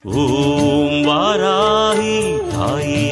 ஓம் வாராகி தாயே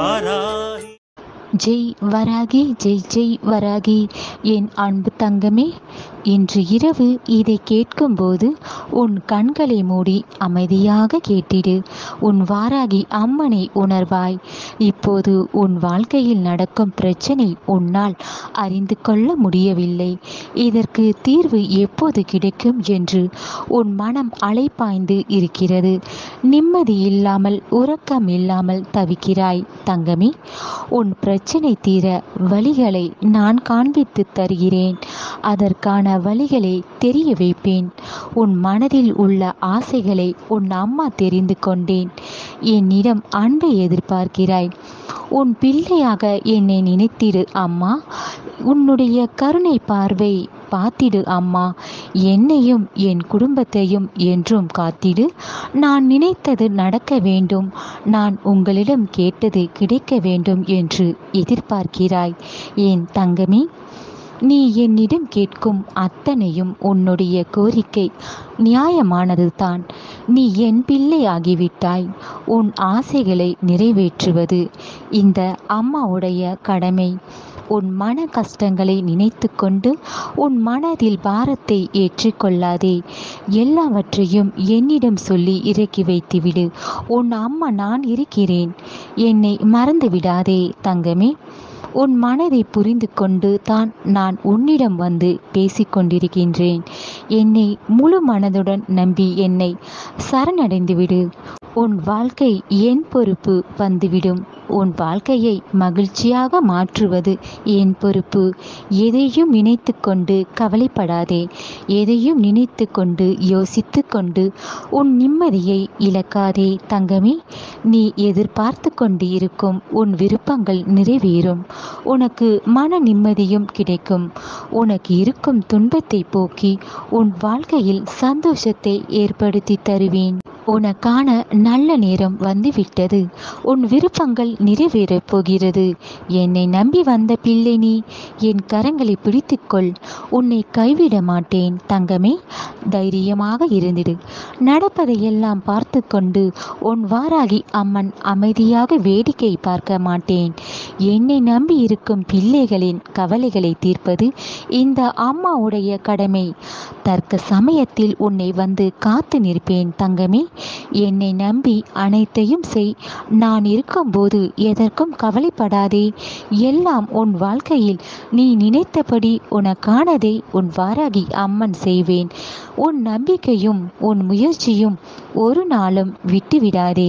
வாராகி ஜெய் வராகி ஜெய் ஜெய் வராகி என் அன்பு தங்கமே இன்று இரவு இதை கேட்கும்போது உன் கண்களை மூடி அமைதியாக கேட்டிடு உன் வாராகி அம்மனை உணர்வாய் இப்போது உன் வாழ்க்கையில் நடக்கும் பிரச்சனை உன்னால் அறிந்து கொள்ள முடியவில்லை இதற்கு தீர்வு எப்போது கிடைக்கும் என்று உன் மனம் அலைப்பாய்ந்து இருக்கிறது நிம்மதி இல்லாமல் உறக்கம் இல்லாமல் தவிக்கிறாய் தங்கமே உன் பிரச்சனை தீர வழிகளை நான் காண்பித்து தருகிறேன் அதற்கான வழிகளை தெரிய வைப்பேன் உன் மனதில் உள்ள ஆசைகளை உன் அம்மா தெரிந்து கொண்டேன் என்னிடம் அன்பை எதிர்பார்க்கிறாய் உன் பிள்ளையாக என்னை நினைத்திடு அம்மா உன்னுடைய கருணை பார்வை பார்த்திடு அம்மா என்னையும் என் குடும்பத்தையும் என்றும் காத்திடு நான் நினைத்தது நடக்க வேண்டும் நான் உங்களிடம் கேட்டது கிடைக்க வேண்டும் என்று எதிர்பார்க்கிறாய் என் தங்கமே நீ என்னிடம் கேட்கும் அத்தனையும் உன்னுடைய கோரிக்கை நியாயமானது தான் நீ என் பிள்ளை ஆகிவிட்டாய் உன் ஆசைகளை நிறைவேற்றுவது இந்த அம்மாவுடைய கடமை உன் மன கஷ்டங்களை நினைத்து கொண்டு உன் மனதில் பாரத்தை ஏற்றுக்கொள்ளாதே எல்லாவற்றையும் என்னிடம் சொல்லி இறக்கி வைத்துவிடு உன் அம்மா நான் இருக்கிறேன் என்னை மறந்து விடாதே தங்கமே உன் மனதை புரிந்து கொண்டு தான் நான் உன்னிடம் வந்து பேசிக்கொண்டிருக்கின்றேன் என்னை முழு மனதுடன் நம்பி என்னை சரணடைந்து விடு உன் வாழ்க்கை என் பொறுப்பு வந்துவிடும் உன் வாழ்க்கையை மகிழ்ச்சியாக மாற்றுவது என் பொறுப்பு எதையும் நினைத்து கொண்டு கவலைப்படாதே எதையும் நினைத்து கொண்டு யோசித்து கொண்டு உன் நிம்மதியை இழக்காதே தங்கமே நீ எதிர்பார்த்து கொண்டு இருக்கும் உன் விருப்பங்கள் நிறைவேறும் உனக்கு மன நிம்மதியும் கிடைக்கும் உனக்கு இருக்கும் துன்பத்தை போக்கி உன் வாழ்க்கையில் சந்தோஷத்தை ஏற்படுத்தி தருவேன் உனக்கான நல்ல நேரம் வந்துவிட்டது உன் விருப்பங்கள் நிறைவேறப் போகிறது என்னை நம்பி வந்த பிள்ளை நீ என் கரங்களை பிடித்துக்கொள் உன்னை கைவிட மாட்டேன் தங்கமே தைரியமாக இருந்திடு நடப்பதையெல்லாம் பார்த்து கொண்டு உன் வாராகி அம்மன் அமைதியாக வேடிக்கை பார்க்க மாட்டேன் என்னை நம்பி இருக்கும் பிள்ளைகளின் கவலைகளை தீர்ப்பது இந்த அம்மாவுடைய கடமை தர்க்க சமயத்தில் உன்னை வந்து காத்து நிற்பேன் தங்கமே என்னை நம்பி அனைத்தையும் செய் நான் இருக்கும்போது எதற்கும் கவலைப்படாதே எல்லாம் உன் வாழ்க்கையில் நீ நினைத்தபடி உனக்கானதை உன் வாராகி அம்மன் செய்வேன் உன் நம்பிக்கையும் உன் முயற்சியும் ஒரு நாளும் விட்டுவிடாதே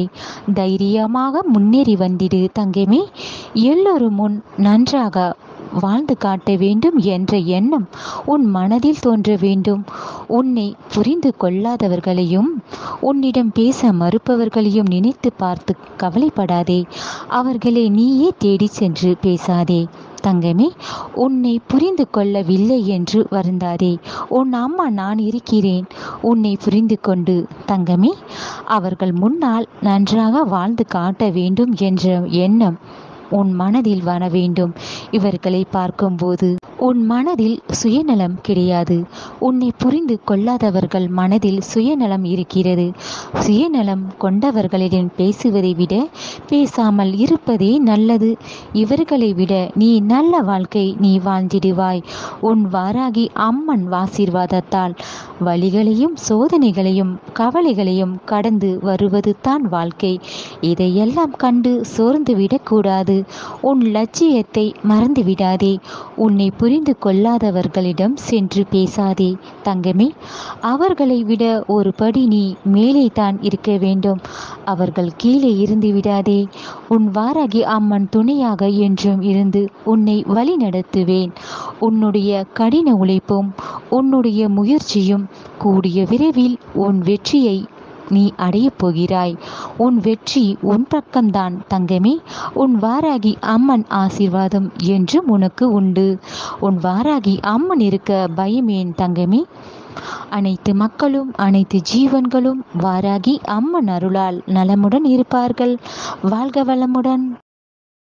தைரியமாக முன்னேறி வந்திடு தங்கமே எல்லோரும் முன் நன்றாக வாழ்ந்து காட்ட வேண்டும் என்ற எண்ணம் உன் மனதில் தோன்ற வேண்டும் உன்னை புரிந்து கொள்ளாதவர்களையும் உன்னிடம் பேச மறுப்பவர்களையும் நினைத்து பார்த்து கவலைப்படாதே அவர்களை நீயே தேடி சென்று பேசாதே தங்கமே உன்னை புரிந்து கொள்ளவில்லை என்று வருந்தாதே உன் அம்மா நான் இருக்கிறேன் உன்னை புரிந்து கொண்டு தங்கமே அவர்கள் முன்னால் நன்றாக வாழ்ந்து காட்ட வேண்டும் என்ற எண்ணம் உன் மனதில் வர வேண்டும் இவர்களை பார்க்கும்போது உன் மனதில் சுயநலம் கிடையாது உன்னை புரிந்து கொள்ளாதவர்கள் மனதில் சுயநலம் இருக்கிறது சுயநலம் கொண்டவர்களிடம் பேசுவதை விட பேசாமல் இருப்பதே நல்லது இவர்களை விட நீ நல்ல வாழ்க்கை நீ வாழ்ந்திடுவாய் உன் வாராகி அம்மன் ஆசீர்வாதத்தால் வழிகளையும் சோதனைகளையும் கவலைகளையும் கடந்து வருவது தான் வாழ்க்கை இதையெல்லாம் கண்டு சோர்ந்து விடக்கூடாது உன் லட்சியத்தை மறந்து விடாதே உன்னை புரிந்து கொள்ளாதவர்களிடம் சென்று பேசாதே தங்கமே அவர்களை விட ஒரு படி நீ மேலே தான் இருக்க வேண்டும் அவர்கள் கீழே இருந்து விடாதே உன் வாராகி அம்மன் துணையாக என்றும் இருந்து உன்னை வழி நடத்துவேன் உன்னுடைய கடின உழைப்பும் உன்னுடைய முயற்சியும் கூடிய விரைவில் உன் வெற்றியை நீ அடையப் போகிறாய் உன் வெற்றி உன் பக்கம்தான் தங்கமே உன் வாராகி அம்மன் ஆசீர்வாதம் என்றும் உனக்கு உண்டு உன் வாராகி அம்மன் இருக்க பயமேன் தங்கமே அனைத்து மக்களும் அனைத்து ஜீவன்களும் வாராகி அம்மன் அருளால் நலமுடன் இருப்பார்கள் வாழ்க வளமுடன்